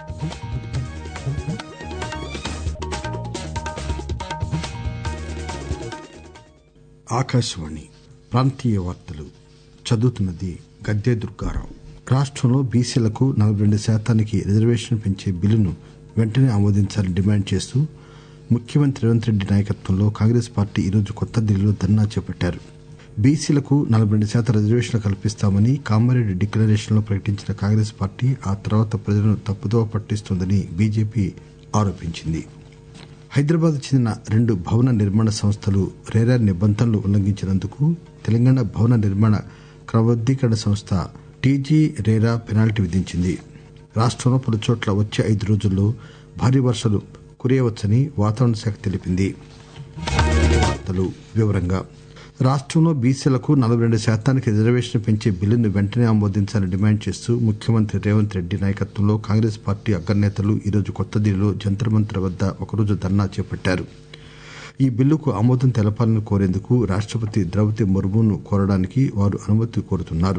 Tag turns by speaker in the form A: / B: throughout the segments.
A: ఆకాశవాణి ప్రాంతీయ వార్తలు చదువుతున్నది గద్దె దుర్గారావు రాష్టంలో బీసీలకు నలభై రెండు శాతానికి రిజర్వేషన్ పెంచే బిల్లును వెంటనే ఆమోదించాలని డిమాండ్ చేస్తూ ముఖ్యమంత్రి రేవంత్ రెడ్డి నాయకత్వంలో కాంగ్రెస్ పార్టీ ఈరోజు కొత్త ఢిల్లీలో ధర్నా చేపట్టారు బీసీలకు నలభై రెండు శాతం రిజర్వేషన్లు కల్పిస్తామని కామారెడ్డి డిక్లరేషన్లో ప్రకటించిన కాంగ్రెస్ పార్టీ ఆ తర్వాత ప్రజలను తప్పుదోవ పట్టిస్తోందని బీజేపీ ఆరోపించింది హైదరాబాద్ చెందిన రెండు భవన నిర్మాణ సంస్థలు రేరా నిబంధనలు ఉల్లంఘించినందుకు తెలంగాణ భవన నిర్మాణ క్రమబద్దీకరణ సంస్థ టీజీ రేరా పెనాల్టీ విధించింది రాష్టంలో పలుచోట్ల వచ్చే ఐదు రోజుల్లో భారీ వర్షాలు కురియవచ్చని వాతావరణ శాఖ తెలిపింది వార్తలు వివరంగా రాష్టంలో బీసీలకు నలభై రెండు శాతానికి రిజర్వేషన్ పెంచే బిల్లును వెంటనే ఆమోదించాలని డిమాండ్ చేస్తూ ముఖ్యమంత్రి రేవంత్ రెడ్డి నాయకత్వంలో కాంగ్రెస్ పార్టీ అగ్రనేతలు ఈరోజు కొత్తదిల్లీలో జంతర్ మంతర్ వద్ద ఒకరోజు ధర్నా చేపట్టారు ఈ బిల్లుకు ఆమోదం తెలపాలని కోరేందుకు రాష్టపతి ద్రౌపది ముర్మును కోరడానికి వారు అనుమతి కోరుతున్నారు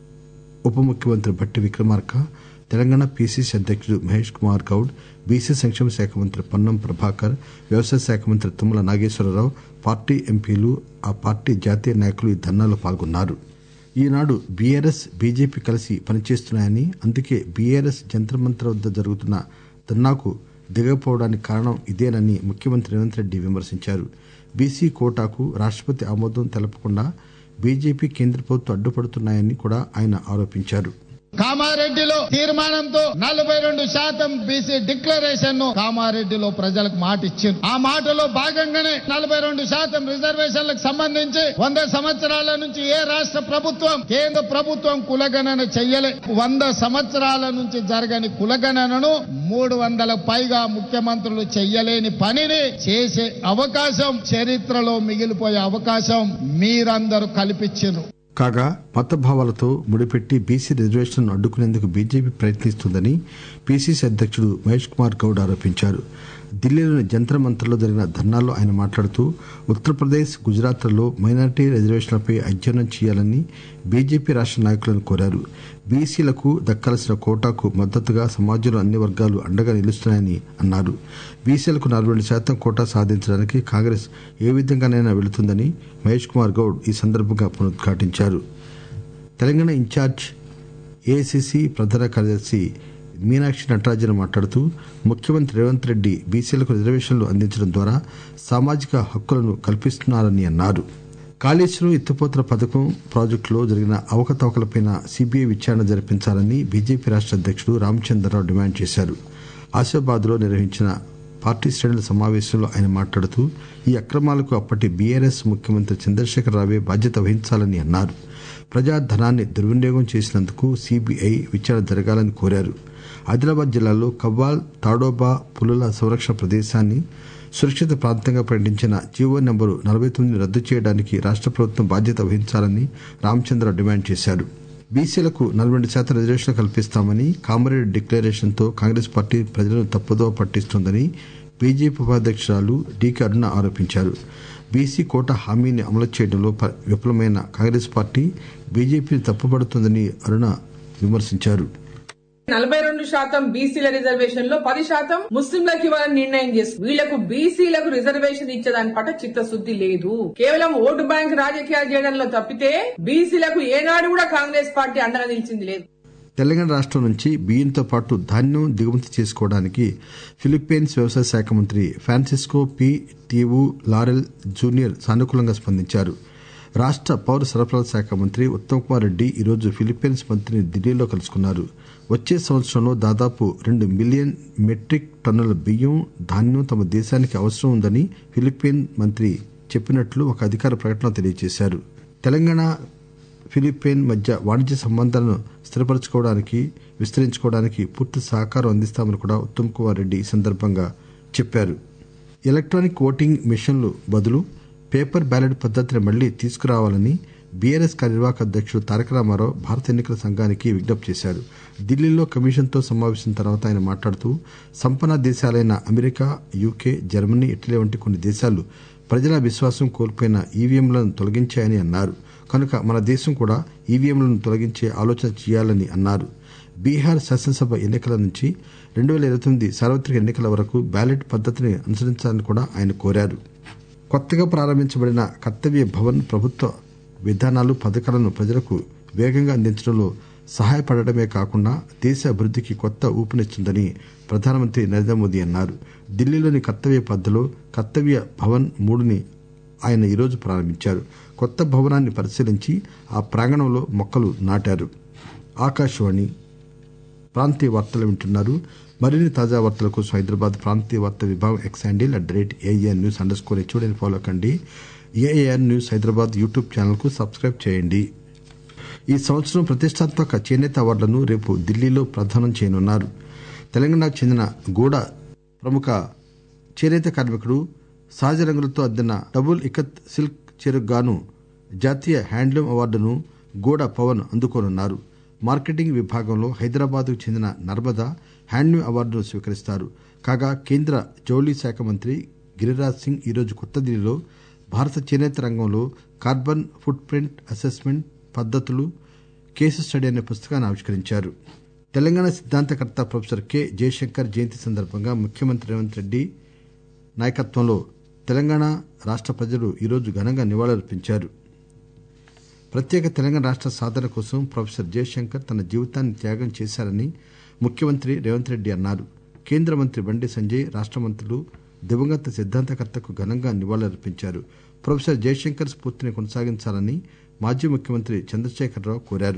A: ఉప ముఖ్యమంత్రి భట్టి విక్రమార్క తెలంగాణ పీసీసీ అధ్యక్షుడు మహేష్ కుమార్ గౌడ్ బీసీ సంక్షేమ శాఖ మంత్రి పొన్నం ప్రభాకర్ వ్యవసాయ శాఖ మంత్రి తుమ్మల నాగేశ్వరరావు పార్టీ ఎంపీలు ఆ పార్టీ జాతీయ నాయకులు ఈ ధర్నాలో పాల్గొన్నారు ఈనాడు బీఆర్ఎస్ బీజేపీ కలిసి పనిచేస్తున్నాయని అందుకే బీఆర్ఎస్ జంతర్ మంతర్ వద్ద జరుగుతున్న ధర్నాకు దిగకపోవడానికి కారణం ఇదేనని ముఖ్యమంత్రి రేవంత్ రెడ్డి విమర్శించారు బీసీ కోటాకు రాష్టపతి ఆమోదం తెలపకుండా బీజేపీ కేంద్ర ప్రభుత్వం అడ్డుపడుతున్నాయని కూడా ఆయన ఆరోపించారు
B: కామారెడ్డిలో తీర్మానంతో నలభై రెండు శాతం బీసీ డిక్లరేషన్ ను కామారెడ్డిలో ప్రజలకు మాట ఇచ్చింది ఆ మాటలో భాగంగానే నలభై రెండు శాతం రిజర్వేషన్లకు సంబంధించి వంద సంవత్సరాల నుంచి ఏ రాష్ట్ర ప్రభుత్వం కేంద్ర ప్రభుత్వం కులగణన చెయ్యలే వంద సంవత్సరాల నుంచి జరగని కులగణనను మూడు వందల పైగా ముఖ్యమంత్రులు చెయ్యలేని పనిని చేసే అవకాశం చరిత్రలో మిగిలిపోయే అవకాశం మీరందరూ కల్పించారు
A: కాగా మత భావాలతో ముడిపెట్టి బీసీ రిజర్వేషన్లను అడ్డుకునేందుకు బీజేపీ ప్రయత్నిస్తోందని పీసీసీ అధ్యక్షుడు మహేష్ కుమార్ గౌడ్ ఆరోపించారు ఢిల్లీలోని జంతర్ మంతర్లో జరిగిన ధర్నాలో ఆయన మాట్లాడుతూ ఉత్తరప్రదేశ్ గుజరాత్లలో మైనార్టీ రిజర్వేషన్లపై అధ్యయనం చేయాలని బీజేపీ రాష్ట నాయకులను కోరారు బీసీలకు దక్కాల్సిన కోటాకు మద్దతుగా సమాజంలో అన్ని వర్గాలు అండగా నిలుస్తున్నాయని అన్నారు బీసీలకు నలభై రెండు శాతం కోటా సాధించడానికి కాంగ్రెస్ ఏ విధంగానైనా వెళుతుందని మహేష్ కుమార్ గౌడ్ ఈ సందర్భంగా పునరుద్ఘాటించారు తెలంగాణ ఇన్ఛార్జ్ ఏఐసిసి ప్రధాన కార్యదర్శి మీనాక్షి నటరాజన్ మాట్లాడుతూ ముఖ్యమంత్రి రేవంత్ రెడ్డి బీసీలకు రిజర్వేషన్లు అందించడం ద్వారా సామాజిక హక్కులను కల్పిస్తున్నారని అన్నారు కాళేశ్వరం ఎత్తిపోతల పథకం ప్రాజెక్టులో జరిగిన అవకతవకలపై సీబీఐ విచారణ జరిపించాలని బీజేపీ రాష్ట అధ్యక్షుడు రామచంద్రరావు డిమాండ్ చేశారు ఆసిఫాబాద్ లో నిర్వహించిన పార్టీ శ్రేణుల సమావేశంలో ఆయన మాట్లాడుతూ ఈ అక్రమాలకు అప్పటి బీఆర్ఎస్ ముఖ్యమంత్రి చంద్రశేఖర రావే బాధ్యత వహించాలని అన్నారు ప్రజాధనాన్ని దుర్వినియోగం చేసినందుకు సీబీఐ విచారణ జరగాలని కోరారు ఆదిలాబాద్ జిల్లాలో కవ్వాల్ తాడోబా పులుల సంరక్షణ ప్రదేశాన్ని సురక్షిత ప్రాంతంగా ప్రకటించిన జీవో నెంబరు నలభై తొమ్మిది రద్దు చేయడానికి రాష్ట ప్రభుత్వం బాధ్యత వహించాలని రామచంద్ర డిమాండ్ చేశారు బీసీలకు నలభై రెండు శాతం రిజర్వేషన్లు కల్పిస్తామని కామారెడ్డి డిక్లరేషన్ తో కాంగ్రెస్ పార్టీ ప్రజలను తప్పుదోవ పట్టిస్తోందని బీజేపీ ఉపాధ్యక్షురాలు డీకే అరుణ ఆరోపించారు బీసీ కోట హామీని అమలు చేయడంలో విఫలమైన కాంగ్రెస్ పార్టీ బీజేపీని తప్పుపడుతోందని అరుణ విమర్శించారు
C: నలభై రెండు శాతం బీసీల రిజర్వేషన్ లో పది శాతం ముస్లింలకు ఇవ్వాలని నిర్ణయం చేస్తుంది వీళ్లకు బీసీలకు రిజర్వేషన్ ఇచ్చేదాని పట్ల చిత్తశుద్ది లేదు కేవలం ఓటు బ్యాంక్ రాజకీయాలు చేయడంలో తప్పితే బీసీలకు ఏనాడు కూడా కాంగ్రెస్ పార్టీ అండగా నిలిచింది లేదు
A: తెలంగాణ రాష్టం నుంచి బియ్యంతో పాటు ధాన్యం దిగుమతి చేసుకోవడానికి ఫిలిప్పీన్స్ వ్యవసాయ శాఖ మంత్రి Francisco P Tiu Laurel junior సానుకూలంగా స్పందించారు రాష్ట పౌర సరఫరాల శాఖ మంత్రి ఉత్తమ్ కుమార్ రెడ్డి ఈరోజు ఫిలిప్పీన్స్ మంత్రిని ఢిల్లీలో కలుసుకున్నారు వచ్చే సంవత్సరంలో దాదాపు రెండు మిలియన్ మెట్రిక్ టన్నుల బియ్యం ధాన్యం తమ దేశానికి అవసరం ఉందని ఫిలిప్పీన్ మంత్రి చెప్పినట్లు ఒక అధికార ప్రకటన తెలియజేశారు తెలంగాణ ఫిలిప్పీన్ మధ్య వాణిజ్య సంబంధాలను స్థిరపరచుకోవడానికి విస్తరించుకోవడానికి పూర్తి సహకారం అందిస్తామని కూడా ఉత్తమ్ కుమార్ రెడ్డి ఈ సందర్భంగా చెప్పారు ఎలక్ట్రానిక్ ఓటింగ్ మిషన్లు బదులు పేపర్ బ్యాలెట్ పద్దతిని మళ్లీ తీసుకురావాలని బీఆర్ఎస్ కార్యనిర్వాహక అధ్యక్షుడు తారక రామారావు భారత ఎన్నికల సంఘానికి విజ్ఞప్తి చేశారు ఢిల్లీలో కమిషన్తో సమావేశం తర్వాత ఆయన మాట్లాడుతూ సంపన్న దేశాలైన అమెరికా యూకే జర్మనీ ఇటలీ వంటి కొన్ని దేశాలు ప్రజల విశ్వాసం కోల్పోయిన ఈవీఎంలను తొలగించాయని అన్నారు కనుక మన దేశం కూడా ఈవీఎంలను తొలగించే ఆలోచన చేయాలని అన్నారు బీహార్ శాసనసభ ఎన్నికల నుంచి రెండు పేల ఇరవై తొమ్మిది సార్వత్రిక ఎన్నికల వరకు బ్యాలెట్ పద్దతిని అనుసరించాలని కూడా ఆయన కోరారు కొత్తగా ప్రారంభించబడిన కర్తవ్య భవన్ ప్రభుత్వ విధానాలు పథకాలను ప్రజలకు వేగంగా అందించడంలో సహాయపడటమే కాకుండా దేశ అభివృద్దికి కొత్త ఊపునిస్తుందని ప్రధానమంత్రి నరేంద్ర మోదీ అన్నారు ఢిల్లీలోని కర్తవ్య పథ్లో కర్తవ్య భవన్ మూడుని ఆయన ఈరోజు ప్రారంభించారు కొత్త భవనాన్ని పరిశీలించి ఆ ప్రాంగణంలో మొక్కలు నాటారు ఆకాశవాణి ప్రాంతీయ వార్తలు వింటున్నారు మరిన్ని తాజా వార్తల కోసం హైదరాబాద్ ప్రాంతీయ వార్తా విభాగం X handle at the rate AIR news under score హెచ్ఓడిని ఫాలో కండి AIR news Hyderabad YouTube channel కు సబ్స్క్రైబ్ చేయండి ఈ సంవత్సరం ప్రతిష్టాత్మక చేనేత అవార్డులను రేపు ఢిల్లీలో ప్రదానం చేయనున్నారు తెలంగాణకు చెందిన గూడ ప్రముఖ చేనేత కార్మికుడు సహజ రంగులతో అద్దిన డబుల్ ఇకత్ సిల్క్ చీరకు గాను జాతీయ హ్యాండ్లూమ్ అవార్డును గూడ పవన్ అందుకోనున్నారు మార్కెటింగ్ విభాగంలో హైదరాబాద్ కు చెందిన నర్మదా హ్యాండ్లూమ్ అవార్డును స్వీకరిస్తారు కాగా కేంద్ర జౌళి శాఖ మంత్రి గిరిరాజ్ సింగ్ ఈరోజు కొత్త ఢిల్లీలో భారత చేనేత రంగంలో కార్బన్ ఫుట్ ప్రింట్ అసెస్మెంట్ పద్దతులు కేసు స్టడీ అనే పుస్తకాన్ని ఆవిష్కరించారు తెలంగాణ సిద్దాంతకర్త ప్రొఫెసర్ కె జయశంకర్ జయంతి సందర్భంగా ముఖ్యమంత్రి రేవంత్ రెడ్డి నాయకత్వంలో తెలంగాణ రాష్ట ప్రజలు ఈరోజు ఘనంగా నివాళులర్పించారు ప్రత్యేక తెలంగాణ రాష్ట సాధన కోసం ప్రొఫెసర్ జయశంకర్ తన జీవితాన్ని త్యాగం చేశారని ముఖ్యమంత్రి రేవంత్ రెడ్డి అన్నారు కేంద్ర మంత్రి బండి సంజయ్ రాష్ట మంత్రులు దివంగత సిద్దాంతకర్తకు ఘనంగా నివాళులర్పించారు ప్రొఫెసర్ జయశంకర్ స్ఫూర్తిని కొనసాగించాలని మాజీ ముఖ్యమంత్రి చంద్రశేఖరరావు కోరారు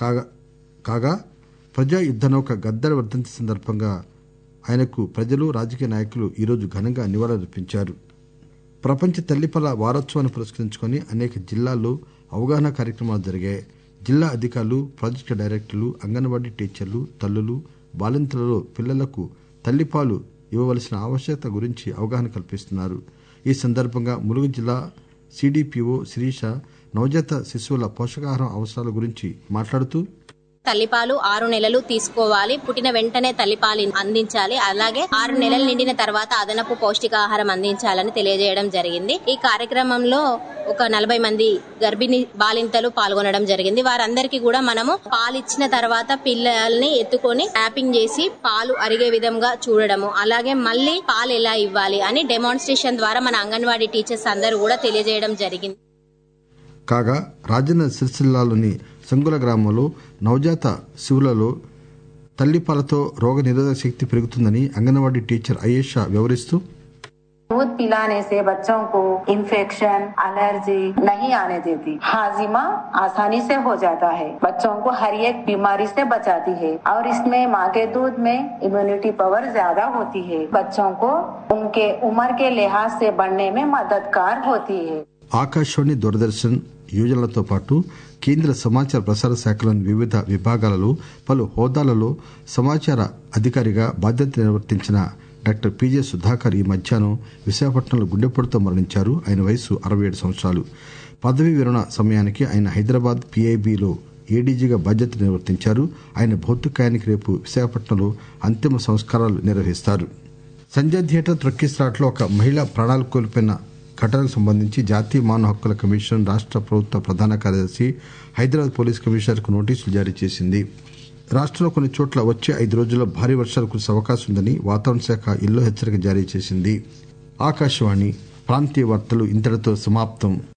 A: కాగా ప్రజా యుద్ద నౌక గద్దర్ వర్ధంతి సందర్భంగా ఆయనకు ప్రజలు రాజకీయ నాయకులు ఈరోజు ఘనంగా నివాళులర్పించారు ప్రపంచ తల్లిపల్ల వారోత్సవాన్ని పురస్కరించుకుని అనేక జిల్లాల్లో అవగాహన కార్యక్రమాలు జరిగాయి జిల్లా అధికారులు ప్రాజెక్టు డైరెక్టర్లు అంగన్వాడీ టీచర్లు తల్లులు బాలింతలలో పిల్లలకు తల్లిపాలు ఇవ్వవలసిన ఆవశ్యకత గురించి అవగాహన కల్పిస్తున్నారు ఈ సందర్భంగా ములుగు జిల్లా సిడిపిఓ శిరీష నవజాత శిశువుల పోషకాహారం అవసరాల గురించి మాట్లాడుతూ
D: తల్లిపాలు ఆరు నెలలు తీసుకోవాలి పుట్టిన వెంటనే తల్లిపాలు అందించాలి అలాగే ఆరు నెలలు నిండిన తర్వాత అదనపు పౌష్టికాహారం అందించాలని తెలియజేయడం జరిగింది ఈ కార్యక్రమంలో ఒక నలభై మంది గర్భిణీ బాలింతలు పాల్గొనడం జరిగింది వారందరికీ కూడా మనము పాలు ఇచ్చిన తర్వాత పిల్లల్ని ఎత్తుకొని ట్యాపింగ్ చేసి పాలు అరిగే విధంగా చూడడము అలాగే మళ్ళీ పాలు ఎలా ఇవ్వాలి అని డెమాన్స్ట్రేషన్ ద్వారా మన అంగన్వాడీ టీచర్స్ అందరూ కూడా తెలియజేయడం జరిగింది
A: కాగా రాజన్న సిరిసిల్లాలోని సంగుల గ్రామంలో నవజాత శివులలో తల్లిపాలతో రోగ నిరోధక శక్తి పెరుగుతుందని అంగన్వాడీ టీచర్ అయేషా వివరిస్తూ
E: दूध पिलाने से बच्चों को इन्फेक्शन एलर्जी नहीं आने देती हाजिमा आसानी से हो जाता है बच्चों को हर एक बीमारी से बचाती है और इसमें माँ के दूध में इम्यूनिटी पावर ज्यादा होती है बच्चों को उनके उम्र के लिहाज से बढ़ने में मददगार होती है
A: ఆకాశవాణి దూరదర్శన్ యోజనలతో పాటు కేంద్ర సమాచార ప్రసార శాఖలోని వివిధ విభాగాలలో పలు హోదాలలో సమాచార అధికారిగా బాధ్యత నిర్వర్తించిన డాక్టర్ పిజె సుధాకర్ ఈ మధ్యాహ్నం విశాఖపట్నంలో గుండెపోటుతో మరణించారు ఆయన వయసు అరవై ఏడు సంవత్సరాలు పదవీ విరమణ సమయానికి ఆయన హైదరాబాద్ పీఐబీలో ఏడీజీగా బాధ్యత నిర్వర్తించారు ఆయన భౌతికాయానికి రేపు విశాఖపట్నంలో అంతిమ సంస్కారాలు నిర్వహిస్తారు సంజయ్ థియేటర్ త్రొక్కిస్లాట్లో ఒక మహిళ ప్రాణాలు కోల్పోయిన ఘటనకు సంబంధించి జాతీయ మానవ హక్కుల కమిషన్ రాష్ట ప్రభుత్వ ప్రధాన కార్యదర్శి హైదరాబాద్ పోలీస్ కమిషనర్కు నోటీసులు జారీ చేసింది రాష్టంలో కొన్ని చోట్ల వచ్చే ఐదు రోజుల్లో భారీ వర్షాలు కురిసే అవకాశం ఉందని వాతావరణ శాఖ ఎల్లో హెచ్చరిక జారీ చేసింది ఆకాశవాణి ప్రాంతీయ వార్తలు ఇంతటితో సమాప్తం